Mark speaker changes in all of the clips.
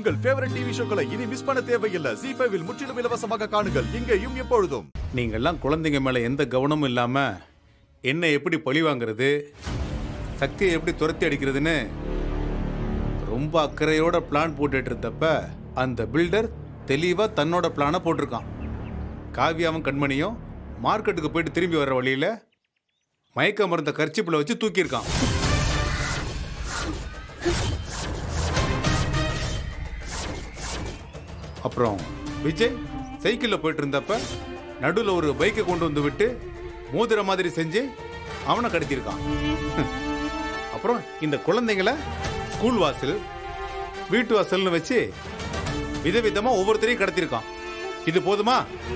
Speaker 1: உங்கள் favourite TV ஷோக்களை இனி miss பண்ண தேவையில்லை ஜி ஃபைவில் முற்றிலும் இலவசமாக காணுங்கள் இங்கேயும் எப்பொழுதும்
Speaker 2: நீங்கள்லாம் குழந்தைங்க மேலே எந்த கவனமும் இல்லாமல் என்ன எப்படி பழி வாங்குறது சக்தியை எப்படி துரத்தி அடிக்கிறதுன்னு ரொம்ப அக்கறையோட பிளான் போட்டுட்டு இருந்தப்ப அந்த பில்டர் தெளிவாக தன்னோட பிளானை போட்டிருக்கான் காவியாவும் கண்மணியும் மார்க்கெட்டுக்கு போயிட்டு திரும்பி வர்ற வழியில் மயக்க மருந்த கர்ச்சிப்பில் வச்சு தூக்கியிருக்கான் அப்புறம் விஜய் சைக்கிளில் போயிட்டு இருந்தப்ப நடுவில் ஒரு பைக்கை கொண்டு வந்து விட்டு மோதிர மாதிரி செஞ்சு அவனை கடத்தியிருக்கான் அப்புறம் இந்த குழந்தைங்கள ஸ்கூல் வாசல் வீட்டு வாசல்னு வச்சு விதவிதமா ஒவ்வொருத்தரையும் கடத்தியிருக்கான் இது போதுமா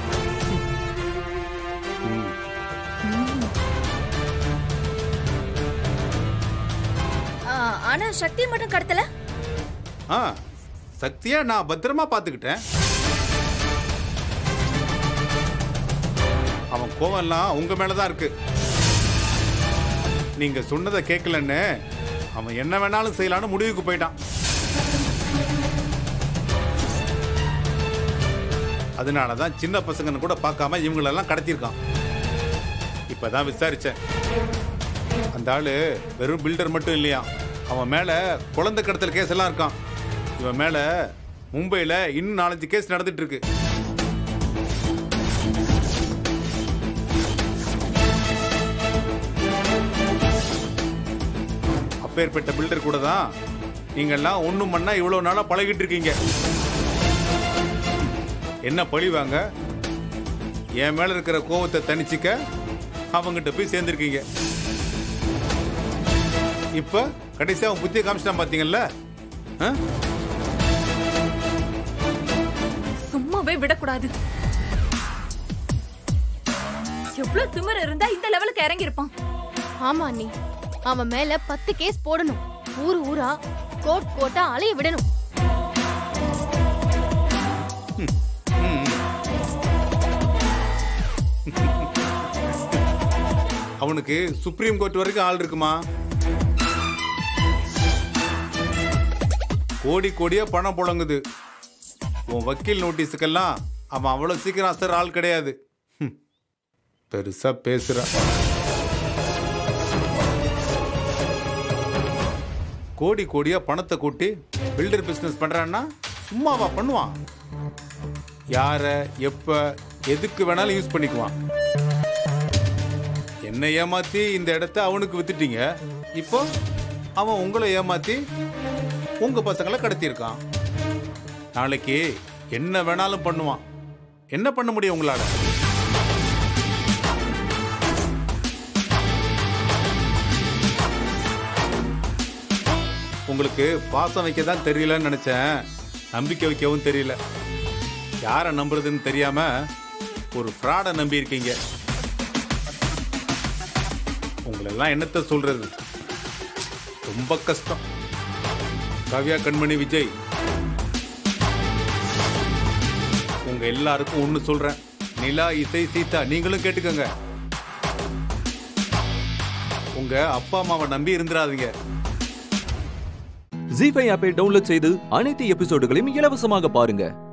Speaker 3: ஆ, ஆனா சக்தி மட்டும் கடத்தல
Speaker 2: ஆ சக்தியா நான் பத்திரமா பார்த்துக்கிட்டேன் அவன் கோவம்லாம் உங்க மேலதான் இருக்கு நீங்க சொன்னதை கேட்கலன்னு அவன் என்ன வேணாலும் செய்யலான்னு முடிவுக்கு போயிட்டான் அதனால தான் சின்ன பசங்கன்னு கூட பார்க்காம இவங்களெல்லாம் கடத்தியிருக்கான் இப்பதான் விசாரிச்சேன் அந்த ஆளு வெறும் பில்டர் மட்டும் இல்லையா அவன் மேல குழந்தை கடத்தல் கேஸ் எல்லாம் இருக்கான் இவன் மேல மும்பையில இன்னும் நாலஞ்சு கேஸ் நடந்துட்டு இருக்கு அப்பேற்பட்ட பில்டர் கூட தான் நீங்கெல்லாம் ஒண்ணும் பண்ணா இவ்வளவு நாளா பழகிட்டு இருக்கீங்க என்ன பழி வாங்க என் மேல இருக்கிற கோவத்தை தணிச்சிக்க அவங்கிட்ட போய் சேர்ந்திருக்கீங்க இப்ப கடைசியா அவன் புத்திய காமிச்சிட்டான் பாத்தீங்கல்ல ஆ?
Speaker 3: சும்மாவே விடக்கூடாது எவ்வளவு திமிரு இருந்தா இந்த லெவலுக்கு இறங்கி இருப்பான்
Speaker 4: ஆமா அண்ணி அவன் மேல பத்து கேஸ் போடணும் ஊர் ஊரா கோட் கோட்டா அலைய விடணும்
Speaker 2: அவனுக்கு சுப்ரீம் கோர்ட் வரைக்கும் ஆள் இருக்குமா கோடி கோடியா பணம் புழங்குது உன் வக்கீல் நோட்டீஸுக்கெல்லாம் அவன் அவ்வளவு சீக்கிரம் அசர் ஆள் கிடையாது ஹம். பெருசா பேசுற கோடி கோடியா பணத்தை கூட்டி பில்டர் பிசினஸ் பண்றான்னா சும்மாவா பண்ணுவான் யார எப்ப எதுக்கு வேணாலும் யூஸ் பண்ணிக்குவான் என்னை ஏமாத்தி இந்த இடத்த அவனுக்கு வித்துட்டீங்க இப்போ அவன் உங்களை ஏமாத்தி உங்க பசங்களை கடத்தியிருக்கான் நாளைக்கு என்ன வேணாலும் பண்ணுவான் என்ன பண்ண முடியும் உங்களால உங்களுக்கு பாசம் வைக்க தான் தெரியலன்னு நினைச்சேன் நம்பிக்கை வைக்கவும் தெரியல யாரை நம்புறதுன்னு தெரியாம ஒரு ஃப்ராடை நம்பி இருக்கீங்க உங்களெல்லாம் என்னத்த சொல்றது ரொம்ப கஷ்டம் காவ்யா கண்மணி விஜய் உங்க எல்லாருக்கும் ஒண்ணு சொல்றேன் நிலா இசை சீதா நீங்களும் கேட்டுக்கோங்க உங்க அப்பா அம்மாவை நம்பி இருந்துடாதீங்க
Speaker 5: ஜி ஃபைவ் ஆப்பை டவுன்லோட் செய்து அனைத்து எபிசோடுகளையும் இலவசமாக பாருங்க